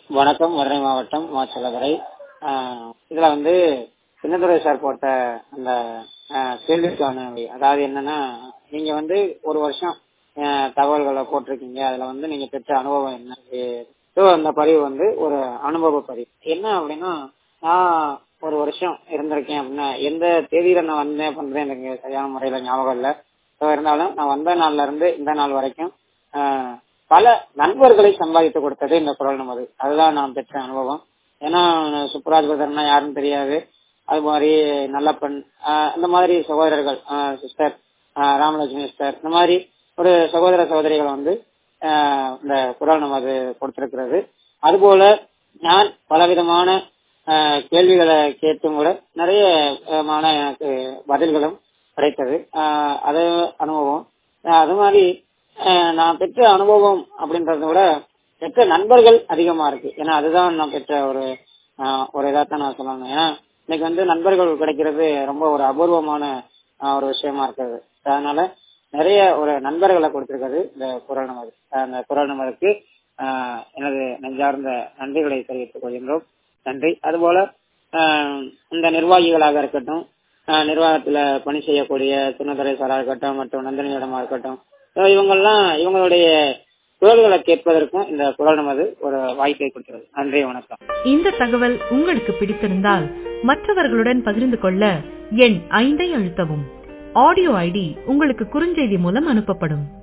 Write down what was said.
வணக்கம் மதுரை மாவட்டம் மாச்சலகரை இதுல வந்து சின்னதுரை சார் போட்ட அந்த ஆஹ், கேள்விக்கான விடை. அதாவது என்னன்னா நீங்க வந்து ஒரு வருஷம் ஆஹ், தகவல்களை போட்டிருக்கீங்க அதுல வந்து நீங்க பெற்ற அனுபவம் என்ன So, அந்த பதிவு வந்து ஒரு அனுபவ பதிவு என்ன அப்படின்னா நான் ஒரு வருஷம் இருந்திருக்கேன் அப்படின்னா எந்த தேதியில நான் வந்தேன் பண்றேன் எனக்கு சரியான முறையில ஞாபகம் இல்ல So, இருந்தாலும் நான் வந்த நாள்ல இருந்து இந்த நாள் வரைக்கும் ஆஹ், பல நண்பர்களை சம்பாதித்து கொடுத்தது இந்த குரல் நமது அதுதான் நான் பெற்ற அனுபவம் ஏன்னா சுப்ராஜ் பதர்னா யாருன்னு தெரியாது அது மாதிரி நல்லப்பன் ஆஹ் இந்த மாதிரி சகோதரர்கள் சிஸ்டர் ராமலட்சுமி சிஸ்டர் இந்த மாதிரி ஒரு சகோதர சகோதரிகள் வந்து ஆஹ் இந்த குரல் நமது கொடுத்திருக்கிறது அதுபோல நான் பலவிதமான ஆஹ் கேள்விகளை கேட்டும் கூட நிறைய விதமான எனக்கு பதில்களும் கிடைத்தது ஆஹ் அது அனுபவம் ஆஹ் அது மாதிரி ஆஹ் நான் பெற்ற அனுபவம் அப்படின்றத விட பெற்ற நண்பர்கள் அதிகமா இருக்கு ஏன்னா அதுதான் நான் பெற்ற ஒரு ஆஹ் ஒரு இதாத்தான் நான் சொல்லணும் ஏன்னா இன்னைக்கு வந்து நண்பர்கள் கிடைக்கிறது ரொம்ப ஒரு அபூர்வமான ஆஹ் ஒரு விஷயமா இருக்கிறது அதனால நிறைய ஒரு நண்பர்களை கொடுத்திருக்கிறது இந்த குரல் நமது அந்த குரல் நமதுக்கு ஆஹ் எனது நெஞ்சார்ந்த நன்றிகளை தெரிவித்துக் கொள்கின்றோம் நன்றி அதுபோல ஆஹ் இந்த நிர்வாகிகளாக இருக்கட்டும் ஆஹ் நிர்வாகத்துல பணி செய்யக்கூடிய துணைத்துறை சாரா இருக்கட்டும் மற்றும் நந்தினியிடமா இருக்கட்டும் So இவங்கெல்லாம் இவங்களுடைய குரல்களை கேட்பதற்கும் இந்த குரல் நமது ஒரு வாய்ப்பை கொடுக்கிறது நன்றி வணக்கம் இந்த தகவல் உங்களுக்கு பிடித்திருந்தால் மற்றவர்களுடன் பகிர்ந்து கொள்ள எண் ஐந்தை அழுத்தவும் ஆடியோ ஐடி உங்களுக்கு குறுஞ்செய்தி மூலம் அனுப்பப்படும்